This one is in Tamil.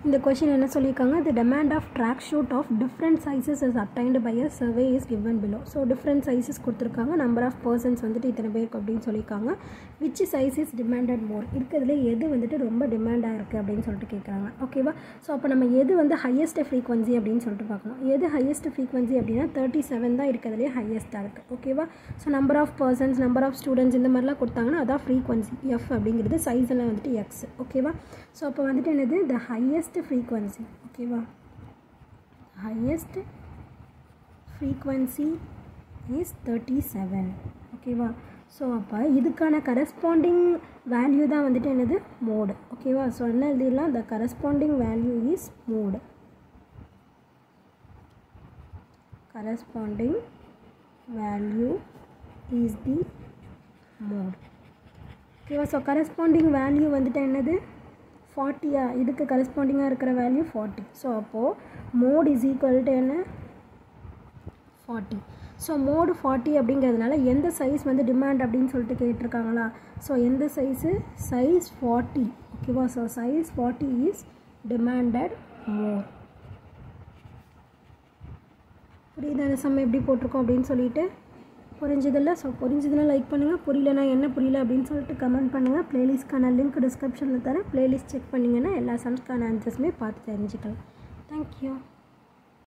இந்த கொஷின் என்ன சொல்லியிருக்காங்க the demand of tracksuit of different sizes is obtained by a survey is given below so different sizes கொடுத்துருக்காங்க நம்பர் ஆஃப் பர்சன்ஸ் வந்துட்டு இத்தனை பேருக்கு அப்படின்னு சொல்லியிருக்காங்க which size is demanded more இருக்கிறதுல எது வந்துட்டு ரொம்ப டிமாண்டாக இருக்குது அப்படின்னு சொல்லிட்டு கேட்குறாங்க ஓகேவா ஸோ அப்போ நம்ம எது வந்து ஹையஸ்ட் ஃப்ரீக்வன்சி அப்படின்னு சொல்லிட்டு பார்க்கணும் எது ஹையஸ்ட் ஃப்ரீக்வன்சி அப்படின்னா தேர்ட்டி செவன் தான் இருக்கிறதுலே ஹையஸ்ட்டாக இருக்குது ஓகேவா so number of persons number of students இந்த மாதிரிலாம் கொடுத்தாங்கன்னா அதான் ஃப்ரீக்வன்சி எஃப் அப்படிங்கிறது சைஸ் எல்லாம் வந்துட்டு எக்ஸ் ஓகேவா ஸோ அப்போ வந்துட்டு என்னது த ஹையஸ்ட் ஃப்ரீக்வன்சி ஓகேவா highest frequency is thirty seven ஓகேவா ஸோ அப்போ இதுக்கான கரஸ்பாண்டிங் வேல்யூ தான் வந்துட்டு என்னது மோடு ஓகேவா ஸோ என்ன எழுதிடலாம் the corresponding value is mode corresponding value is the mode ஓகேவா ஸோ கரஸ்பாண்டிங் வேல்யூ வந்துட்டு என்னது ஃபார்ட்டியா இதுக்கு கரஸ்பாண்டிங்காக இருக்கிற வேல்யூ ஃபார்ட்டி ஸோ அப்போது மோட் இஸ் ஈக்குவல் டு என்ன ஃபார்ட்டி ஸோ மோடு ஃபார்ட்டி அப்படிங்கிறதுனால எந்த சைஸ் வந்து டிமாண்ட் அப்படின்னு சொல்லிட்டு கேட்டிருக்காங்களா ஸோ எந்த சைஸு சைஸ் ஃபார்ட்டி ஓகேவா so size forty is demanded more புரியுது அந்த சம் எப்படி போட்டிருக்கோம் அப்படின்னு சொல்லிட்டு புரிஞ்சதில்ல ஸோ புரிஞ்சதுன்னா லைக் பண்ணுங்கள் புரியலனா என்ன புரியல அப்படின்னு சொல்லிட்டு கமெண்ட் பண்ணுங்கள் ப்ளேலிஸ்ட்க்கான லிங்க் டிஸ்கிரிப்ஷனில் தரேன் ப்ளேலிஸ்ட் செக் பண்ணிங்கன்னா எல்லா சம்ஸ்க்கான ஆன்சர்ஸுமே பார்த்து தெரிஞ்சுக்கலாம் தேங்க்யூ